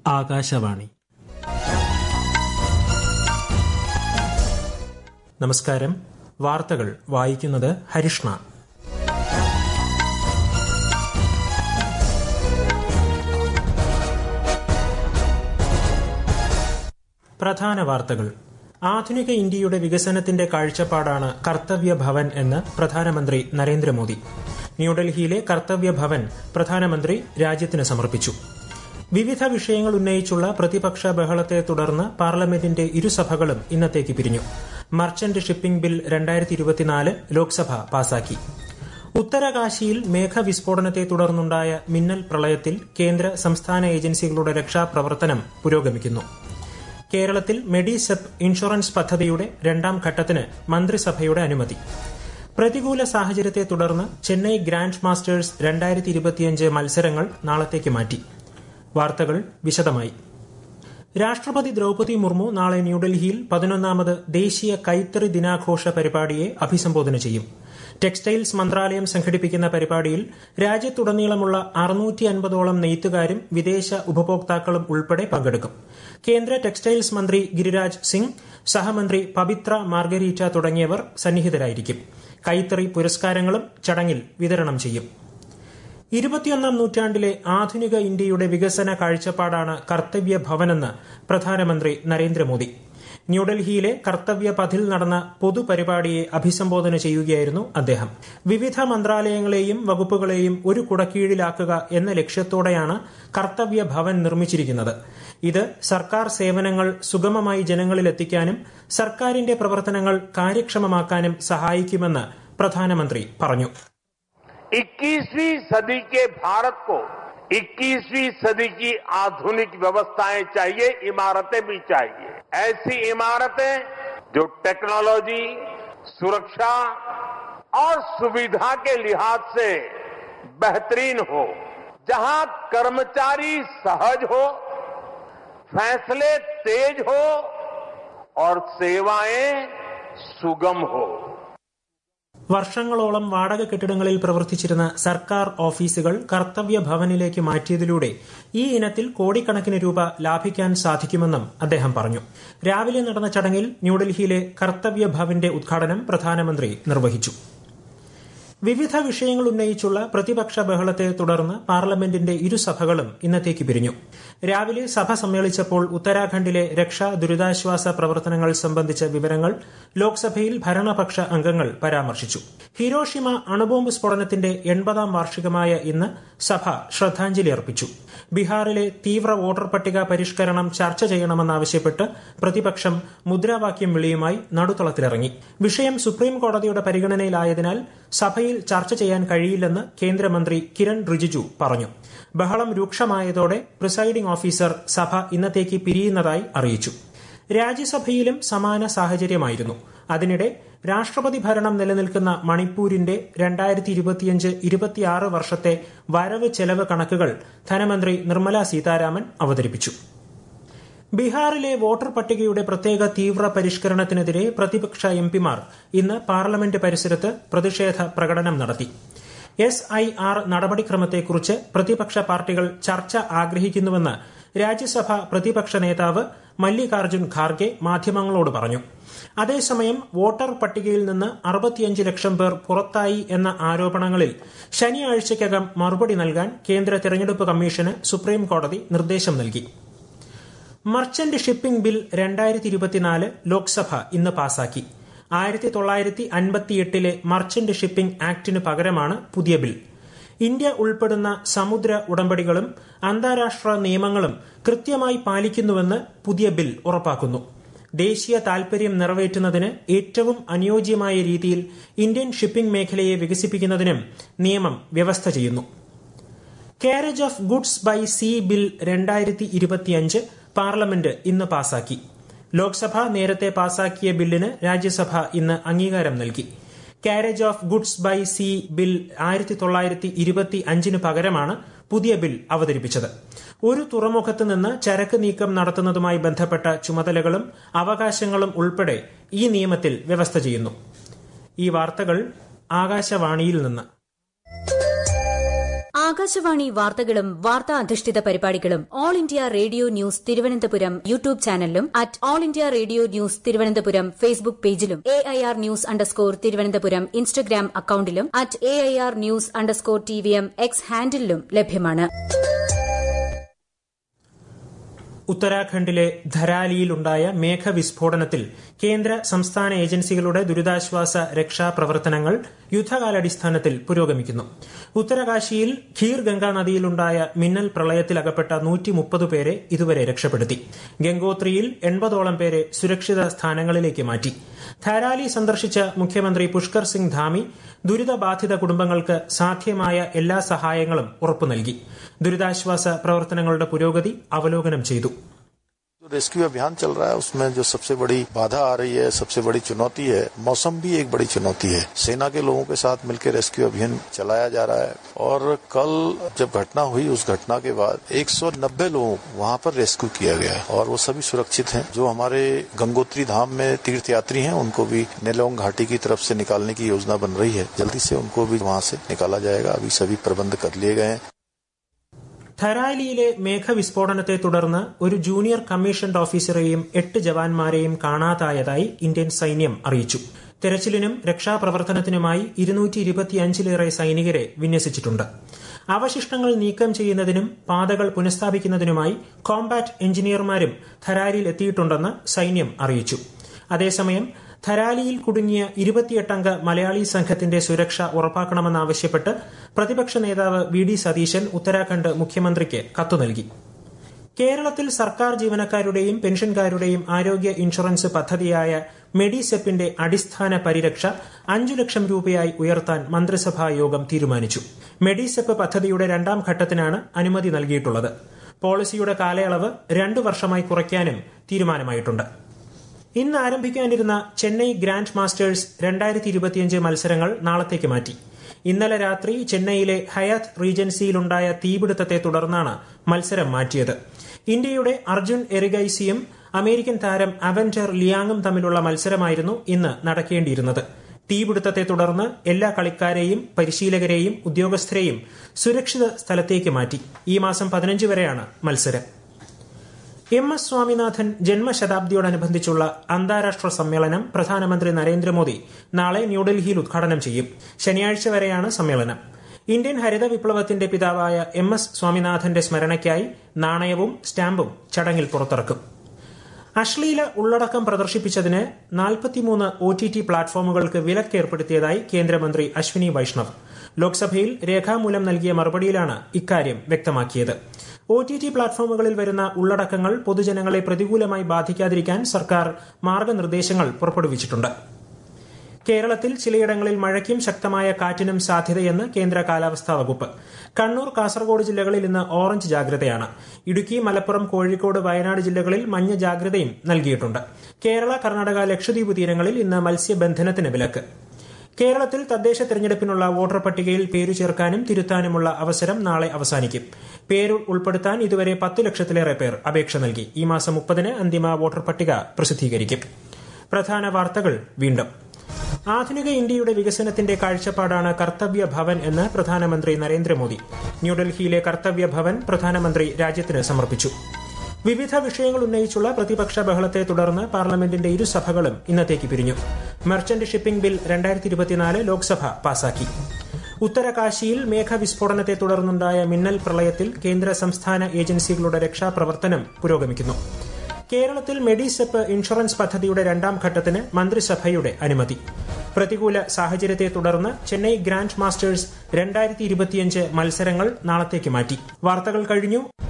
ആകാശവാണി നമസ്കാരം വാർത്തകൾ വായിക്കുന്നത് ഹരിഷ്ണ പ്രധാന വാർത്തകൾ ആധുനിക ഇന്ത്യയുടെ വികസനത്തിന്റെ കാഴ്ചപ്പാടാണ് കർത്തവ്യ ഭവൻ എന്ന് പ്രധാനമന്ത്രി നരേന്ദ്രമോദി ന്യൂഡൽഹിയിലെ കർത്തവ്യ ഭവൻ പ്രധാനമന്ത്രി രാജ്യത്തിന് സമർപ്പിച്ചു വിവിധ വിഷയങ്ങൾ ഉന്നയിച്ചുള്ള പ്രതിപക്ഷ ബഹളത്തെ തുടർന്ന് പാർലമെന്റിന്റെ ഇരുസഭകളും ഇന്നത്തേക്ക് പിരിഞ്ഞു മർച്ചന്റ് ഷിപ്പിംഗ് ബിൽ രണ്ടായിരത്തി ഇരുപത്തിനാല് ലോക്സഭ പാസാക്കി ഉത്തരകാശിയിൽ മേഘവിസ്ഫോടനത്തെ തുടർന്നുണ്ടായ മിന്നൽ പ്രളയത്തിൽ കേന്ദ്ര സംസ്ഥാന ഏജൻസികളുടെ രക്ഷാപ്രവർത്തനം പുരോഗമിക്കുന്നു കേരളത്തിൽ മെഡിസെപ്പ് ഇൻഷുറൻസ് പദ്ധതിയുടെ രണ്ടാം ഘട്ടത്തിന് മന്ത്രിസഭയുടെ അനുമതി പ്രതികൂല സാഹചര്യത്തെ തുടർന്ന് ചെന്നൈ ഗ്രാൻഡ് മാസ്റ്റേഴ്സ് രണ്ടായിരത്തി ഇരുപത്തിയഞ്ച് മത്സരങ്ങൾ നാളത്തേക്ക് മാറ്റി വാർത്തകൾ വിശദമായി രാഷ്ട്രപതി ദ്രൌപതി മുർമു നാളെ ന്യൂഡൽഹിയിൽ പതിനൊന്നാമത് ദേശീയ കൈത്തറി ദിനാഘോഷ പരിപാടിയെ അഭിസംബോധന ചെയ്യും ടെക്സ്റ്റൈൽസ് മന്ത്രാലയം സംഘടിപ്പിക്കുന്ന പരിപാടിയിൽ രാജ്യത്തുടനീളമുള്ള അറുന്നൂറ്റി അൻപതോളം നെയ്ത്തുകാരും വിദേശ ഉപഭോക്താക്കളും ഉൾപ്പെടെ പങ്കെടുക്കും കേന്ദ്ര ടെക്സ്റ്റൈൽസ് മന്ത്രി ഗിരിരാജ് സിംഗ് സഹമന്ത്രി പവിത്ര മാർഗരീറ്റ തുടങ്ങിയവർ സന്നിഹിതരായിരിക്കും കൈത്തറി പുരസ്കാരങ്ങളും ചടങ്ങിൽ വിതരണം ചെയ്യും ഇരുപത്തിയൊന്നാം നൂറ്റാണ്ടിലെ ആധുനിക ഇന്ത്യയുടെ വികസന കാഴ്ചപ്പാടാണ് കർത്തവ്യ ഭവനെന്ന് പ്രധാനമന്ത്രി നരേന്ദ്രമോദി ന്യൂഡൽഹിയിലെ കർത്തവ്യ പഥിൽ നടന്ന പൊതുപരിപാടിയെ അഭിസംബോധന ചെയ്യുകയായിരുന്നു അദ്ദേഹം വിവിധ മന്ത്രാലയങ്ങളെയും വകുപ്പുകളെയും ഒരു കുടക്കീഴിലാക്കുക എന്ന ലക്ഷ്യത്തോടെയാണ് കർത്തവ്യ ഭവൻ നിർമ്മിച്ചിരിക്കുന്നത് ഇത് സർക്കാർ സേവനങ്ങൾ സുഗമമായി ജനങ്ങളിലെത്തിക്കാനും സർക്കാരിന്റെ പ്രവർത്തനങ്ങൾ കാര്യക്ഷമമാക്കാനും സഹായിക്കുമെന്ന് പ്രധാനമന്ത്രി പറഞ്ഞു 21वीं सदी के भारत को 21वीं सदी की आधुनिक व्यवस्थाएं चाहिए इमारतें भी चाहिए ऐसी इमारतें जो टेक्नोलॉजी सुरक्षा और सुविधा के लिहाज से बेहतरीन हो जहां कर्मचारी सहज हो फैसले तेज हो और सेवाएं सुगम हो വർഷങ്ങളോളം വാടക കെട്ടിടങ്ങളിൽ പ്രവർത്തിച്ചിരുന്ന സർക്കാർ ഓഫീസുകൾ കർത്തവ്യ ഭവനിലേക്ക് മാറ്റിയതിലൂടെ ഈ ഇനത്തിൽ കോടിക്കണക്കിന് രൂപ ലാഭിക്കാൻ സാധിക്കുമെന്നും അദ്ദേഹം പറഞ്ഞു രാവിലെ നടന്ന ചടങ്ങിൽ ന്യൂഡൽഹിയിലെ കർത്തവ്യ ഭവന്റെ ഉദ്ഘാടനം പ്രധാനമന്ത്രി നിർവഹിച്ചു വിവിധ വിഷയങ്ങൾ ഉന്നയിച്ചുള്ള പ്രതിപക്ഷ ബഹളത്തെ തുടർന്ന് പാർലമെന്റിന്റെ ഇരുസഭകളും ഇന്നത്തേക്ക് പിരിഞ്ഞു രാവിലെ സഭ സമ്മേളിച്ചപ്പോൾ ഉത്തരാഖണ്ഡിലെ രക്ഷാ ദുരിതാശ്വാസ പ്രവർത്തനങ്ങൾ സംബന്ധിച്ച വിവരങ്ങൾ ലോക്സഭയിൽ ഭരണപക്ഷ അംഗങ്ങൾ പരാമർശിച്ചു ഹിരോഷിമ അണുബോംബ് സ്ഫോടനത്തിന്റെ എൺപതാം വാർഷികമായ ഇന്ന് സഭ ശ്രദ്ധാഞ്ജലി അർപ്പിച്ചു ബീഹാറിലെ തീവ്ര വോട്ടർ പട്ടിക പരിഷ്കരണം ചർച്ച ചെയ്യണമെന്നാവശ്യപ്പെട്ട് പ്രതിപക്ഷം മുദ്രാവാക്യം വിളിയുമായി നടുത്തളത്തിലിറങ്ങി വിഷയം സുപ്രീം കോടതിയുടെ പരിഗണനയിലായതിനാൽ സഭയിൽ ചർച്ച ചെയ്യാൻ കഴിയില്ലെന്ന് കേന്ദ്രമന്ത്രി കിരൺ റിജിജു പറഞ്ഞു ബഹളം രൂക്ഷമായതോടെ പ്രിസൈഡിംഗ് ഓഫീസർ സഭ ഇന്നത്തേക്ക് പിരിയുന്നതായി അറിയിച്ചു രാജ്യസഭയിലും സമാന സാഹചര്യമായിരുന്നു അതിനിടെ രാഷ്ട്രപതി ഭരണം നിലനിൽക്കുന്ന മണിപ്പൂരിന്റെ രണ്ടായിരത്തി ഇരുപത്തിയഞ്ച് ഇരുപത്തിയാറ് വർഷത്തെ വരവ് ചെലവ് കണക്കുകൾ ധനമന്ത്രി നിർമ്മല സീതാരാമൻ അവതരിപ്പിച്ചു ബീഹാറിലെ വോട്ടർ പട്ടികയുടെ പ്രത്യേക തീവ്ര പരിഷ്കരണത്തിനെതിരെ പ്രതിപക്ഷ എംപിമാർ ഇന്ന് പാർലമെന്റ് പരിസരത്ത് പ്രതിഷേധ പ്രകടനം നടത്തി എസ് ഐ ആർ നടപടിക്രമത്തെക്കുറിച്ച് പ്രതിപക്ഷ പാർട്ടികൾ ചർച്ച ആഗ്രഹിക്കുന്നുവെന്ന് രാജ്യസഭ പ്രതിപക്ഷ നേതാവ് മല്ലികാർജ്ജുൻ ഖാർഗെ മാധ്യമങ്ങളോട് പറഞ്ഞു അതേസമയം വോട്ടർ പട്ടികയിൽ നിന്ന് അറുപത്തിയഞ്ച് ലക്ഷം പേർ പുറത്തായി എന്ന ആരോപണങ്ങളിൽ ശനിയാഴ്ചയ്ക്കകം മറുപടി നൽകാൻ കേന്ദ്ര തെരഞ്ഞെടുപ്പ് കമ്മീഷന് സുപ്രീം കോടതി നിർദ്ദേശം നൽകി മർച്ചന്റ് ഷിപ്പിംഗ് ബിൽ രണ്ടായിരത്തി ഇരുപത്തിനാല് ലോക്സഭ ഇന്ന് പാസാക്കി ആയിരത്തി തൊള്ളായിരത്തി അൻപത്തിയെട്ടിലെ മർച്ചന്റ് ഷിപ്പിംഗ് ആക്ടിന് പകരമാണ് പുതിയ ബിൽ ഇന്ത്യ ഉൾപ്പെടുന്ന സമുദ്ര ഉടമ്പടികളും അന്താരാഷ്ട്ര നിയമങ്ങളും കൃത്യമായി പാലിക്കുന്നുവെന്ന് പുതിയ ബിൽ ഉറപ്പാക്കുന്നു ദേശീയ താൽപര്യം നിറവേറ്റുന്നതിന് ഏറ്റവും അനുയോജ്യമായ രീതിയിൽ ഇന്ത്യൻ ഷിപ്പിംഗ് മേഖലയെ വികസിപ്പിക്കുന്നതിനും നിയമം വ്യവസ്ഥ ചെയ്യുന്നു carriage of goods by sea bill രണ്ടായിരത്തി ഇരുപത്തിയഞ്ച് പാർലമെന്റ് ഇന്ന് പാസാക്കി ലോക്സഭ നേരത്തെ പാസാക്കിയ ബില്ലിന് രാജ്യസഭ ഇന്ന് അംഗീകാരം നൽകി carriage of goods by sea bill ആയിരത്തി തൊള്ളായിരത്തി ഇരുപത്തി അഞ്ചിന് പകരമാണ് പുതിയ ബിൽ അവതരിപ്പിച്ചത് ഒരു തുറമുഖത്ത് നിന്ന് ചരക്ക് നീക്കം നടത്തുന്നതുമായി ബന്ധപ്പെട്ട ചുമതലകളും അവകാശങ്ങളും ഉൾപ്പെടെ ഈ നിയമത്തിൽ വ്യവസ്ഥ ചെയ്യുന്നു ഈ വാർത്തകൾ ആകാശവാണിയിൽ നിന്ന് ആകാശവാണി വാർത്തകളും വാർത്താ അധിഷ്ഠിത പരിപാടികളും all India radio news Thiruvananthapuram YouTube ചാനലിലും at all India radio news Thiruvananthapuram Facebook പേജിലും A I R news underscore Thiruvananthapuram Instagram അക്കൌണ്ടിലും at A I R news underscore T V M X ഹാൻഡിലും ലഭ്യമാണ് ഉത്തരാഖണ്ഡിലെ ധരാലിയിലുണ്ടായ മേഘവിസ്ഫോടനത്തിൽ കേന്ദ്ര സംസ്ഥാന ഏജൻസികളുടെ ദുരിതാശ്വാസ രക്ഷാ പ്രവർത്തനങ്ങൾ യുദ്ധകാലാടിസ്ഥാനത്തിൽ പുരോഗമിക്കുന്നു ഉത്തരകാശിയിൽ ഖീർ ഗംഗാ നദിയിലുണ്ടായ മിന്നൽ പ്രളയത്തിൽ അകപ്പെട്ട നൂറ്റി മുപ്പത് പേരെ ഇതുവരെ രക്ഷപ്പെടുത്തി ഗംഗോത്രിയിൽ എൺപതോളം പേരെ സുരക്ഷിത സ്ഥാനങ്ങളിലേക്ക് മാറ്റി ധാരാലി സന്ദർശിച്ച മുഖ്യമന്ത്രി പുഷ്കർ സിംഗ് ധാമി ദുരിതബാധിത കുടുംബങ്ങൾക്ക് സാധ്യമായ എല്ലാ സഹായങ്ങളും ഉറപ്പു നൽകി ദുരിതാശ്വാസ പ്രവർത്തനങ്ങളുടെ പുരോഗതി അവലോകനം ചെയ്തു रेस्क्यू अभियान चल रहा है उसमें जो सबसे बड़ी बाधा आ रही है सबसे बड़ी चुनौती है मौसम भी एक बड़ी चुनौती है सेना के लोगों के साथ मिलकर रेस्क्यू अभियान चलाया जा रहा है और कल जब घटना हुई उस घटना के बाद 190 लोगों वहां पर रेस्क्यू किया गया है और वो सभी सुरक्षित हैं जो हमारे गंगोत्री धाम में तीर्थ यात्री हैं उनको भी नेलोंग घाटी की तरफ से निकालने की योजना बन रही है जल्दी से उनको भी वहां से निकाला जाएगा अभी सभी प्रबंध कर लिए गए हैं ധരാലിയിലെ മേഘവിസ്ഫോടനത്തെ തുടർന്ന് ഒരു ജൂനിയർ കമ്മീഷൻഡ് ഓഫീസറെയും എട്ട് ജവാന്മാരെയും കാണാതായതായി ഇന്ത്യൻ സൈന്യം അറിയിച്ചു തെരച്ചിലിനും രക്ഷാപ്രവർത്തനത്തിനുമായി ഇരുന്നൂറ്റി ഇരുപത്തിയഞ്ചിലേറെ സൈനികരെ വിന്യസിച്ചിട്ടുണ്ട് അവശിഷ്ടങ്ങൾ നീക്കം ചെയ്യുന്നതിനും പാതകൾ പുനഃസ്ഥാപിക്കുന്നതിനുമായി കോംബാറ്റ് എഞ്ചിനീയർമാരും ധരാലിയിൽ എത്തിയിട്ടുണ്ടെന്ന് സൈന്യം അറിയിച്ചു അതേസമയം ധരാലിയിൽ കുടുങ്ങിയ ഇരുപത്തിയെട്ടംഗ മലയാളി സംഘത്തിന്റെ സുരക്ഷ ഉറപ്പാക്കണമെന്നാവശ്യപ്പെട്ട് പ്രതിപക്ഷ നേതാവ് വി ഡി സതീശൻ ഉത്തരാഖണ്ഡ് മുഖ്യമന്ത്രിക്ക് കത്തു നൽകി കേരളത്തിൽ സർക്കാർ ജീവനക്കാരുടെയും പെൻഷൻകാരുടെയും ആരോഗ്യ ഇൻഷുറൻസ് പദ്ധതിയായ മെഡിസെപ്പിന്റെ അടിസ്ഥാന പരിരക്ഷ അഞ്ചു ലക്ഷം രൂപയായി ഉയർത്താൻ മന്ത്രിസഭാ യോഗം തീരുമാനിച്ചു മെഡിസെപ്പ് പദ്ധതിയുടെ രണ്ടാം ഘട്ടത്തിനാണ് അനുമതി നൽകിയിട്ടുള്ളത് പോളിസിയുടെ കാലയളവ് രണ്ടു വർഷമായി കുറയ്ക്കാനും തീരുമാനമായിട്ടുണ്ട് ഇന്ന് ആരംഭിക്കാനിരുന്ന ചെന്നൈ ഗ്രാൻഡ് മാസ്റ്റേഴ്സ് രണ്ടായിരത്തി ഇരുപത്തിയഞ്ച് മത്സരങ്ങൾ നാളത്തേക്ക് മാറ്റി ഇന്നലെ രാത്രി ചെന്നൈയിലെ ഹയാത്ത് റീജൻസിയിലുണ്ടായ തീപിടുത്തത്തെ തുടർന്നാണ് മത്സരം മാറ്റിയത് ഇന്ത്യയുടെ അർജുൻ എറിഗൈസിയും അമേരിക്കൻ താരം അവൻറ്റർ ലിയാങ്ങും തമ്മിലുള്ള മത്സരമായിരുന്നു ഇന്ന് നടക്കേണ്ടിയിരുന്നത് തീപിടുത്തത്തെ തുടർന്ന് എല്ലാ കളിക്കാരെയും പരിശീലകരെയും ഉദ്യോഗസ്ഥരെയും സുരക്ഷിത സ്ഥലത്തേക്ക് മാറ്റി ഈ മാസം പതിനഞ്ച് വരെയാണ് മത്സരം എം എസ് സ്വാമിനാഥൻ ജന്മശതാബ്ദിയോടനുബന്ധിച്ചുള്ള അന്താരാഷ്ട്ര സമ്മേളനം പ്രധാനമന്ത്രി നരേന്ദ്രമോദി നാളെ ന്യൂഡൽഹിയിൽ ഉദ്ഘാടനം ചെയ്യും ശനിയാഴ്ച വരെയാണ് സമ്മേളനം ഇന്ത്യൻ ഹരിത വിപ്ലവത്തിന്റെ പിതാവായ എം എസ് സ്വാമിനാഥന്റെ സ്മരണയ്ക്കായി നാണയവും സ്റ്റാമ്പും ചടങ്ങിൽ പുറത്തിറക്കും അശ്ലീല ഉള്ളടക്കം പ്രദർശിപ്പിച്ചതിന് നാൽപ്പത്തിമൂന്ന് ഒ ടി ടി പ്ലാറ്റ്ഫോമുകൾക്ക് വിലക്കേർപ്പെടുത്തിയതായി കേന്ദ്രമന്ത്രി അശ്വിനി വൈഷ്ണവ് ലോക്സഭയിൽ രേഖാമൂലം നൽകിയ മറുപടിയിലാണ് ഇക്കാര്യം വ്യക്തമാക്കിയത് ഒ ടി ടി പ്ലാറ്റ്ഫോമുകളിൽ വരുന്ന ഉള്ളടക്കങ്ങൾ പൊതുജനങ്ങളെ പ്രതികൂലമായി ബാധിക്കാതിരിക്കാൻ സർക്കാർ മാർഗനിർദ്ദേശങ്ങൾ പുറപ്പെടുവിച്ചിട്ടുണ്ട് കേരളത്തിൽ ചിലയിടങ്ങളിൽ മഴയ്ക്കും ശക്തമായ കാറ്റിനും സാധ്യതയെന്ന് കേന്ദ്ര കാലാവസ്ഥാ വകുപ്പ് കണ്ണൂർ കാസർഗോഡ് ജില്ലകളിൽ ഇന്ന് ഓറഞ്ച് ജാഗ്രതയാണ് ഇടുക്കി മലപ്പുറം കോഴിക്കോട് വയനാട് ജില്ലകളിൽ മഞ്ഞ ജാഗ്രതയും നൽകിയിട്ടുണ്ട് കേരള കർണാടക ലക്ഷദ്വീപ് തീരങ്ങളിൽ ഇന്ന് മത്സ്യബന്ധനത്തിന് വിലക്ക് കേരളത്തിൽ തദ്ദേശ തെരഞ്ഞെടുപ്പിനുള്ള വോട്ടർ പട്ടികയിൽ പേരു ചേർക്കാനും തിരുത്താനുമുള്ള അവസരം നാളെ അവസാനിക്കും പേര് ഉൾപ്പെടുത്താൻ ഇതുവരെ പത്ത് ലക്ഷത്തിലേറെ പേർ അപേക്ഷ നൽകി ഈ മാസം മുപ്പതിന് അന്തിമ വോട്ടർ പട്ടിക പ്രസിദ്ധീകരിക്കും പ്രധാന വാർത്തകൾ വീണ്ടും ആധുനിക ഇന്ത്യയുടെ വികസനത്തിന്റെ കാഴ്ചപ്പാടാണ് കർത്തവ്യ ഭവൻ എന്ന് പ്രധാനമന്ത്രി നരേന്ദ്രമോദി ന്യൂഡൽഹിയിലെ കർത്തവ്യ ഭവൻ പ്രധാനമന്ത്രി രാജ്യത്തിന് സമർപ്പിച്ചു വിവിധ വിഷയങ്ങൾ ഉന്നയിച്ചുള്ള പ്രതിപക്ഷ ബഹളത്തെ തുടർന്ന് പാർലമെന്റിന്റെ ഇരുസഭകളും ഇന്നത്തേക്ക് പിരിഞ്ഞു മെർച്ചന്റ് ഷിപ്പിംഗ് ബിൽ രണ്ടായിരത്തി ഇരുപത്തിനാല് ലോക്സഭ പാസാക്കി ഉത്തരകാശിയിൽ മേഘവിസ്ഫോടനത്തെ തുടർന്നുണ്ടായ മിന്നൽ പ്രളയത്തിൽ കേന്ദ്ര സംസ്ഥാന ഏജൻസികളുടെ രക്ഷാപ്രവർത്തനം പുരോഗമിക്കുന്നു കേരളത്തിൽ മെഡിസെപ്പ് ഇൻഷുറൻസ് പദ്ധതിയുടെ രണ്ടാം ഘട്ടത്തിന് മന്ത്രിസഭയുടെ അനുമതി പ്രതികൂല സാഹചര്യത്തെ തുടർന്ന് ചെന്നൈ ഗ്രാൻഡ് മാസ്റ്റേഴ്സ് രണ്ടായിരത്തി ഇരുപത്തിയഞ്ച് മത്സരങ്ങൾ നാളത്തേക്ക് മാറ്റി വാർത്തകൾ കഴിഞ്ഞു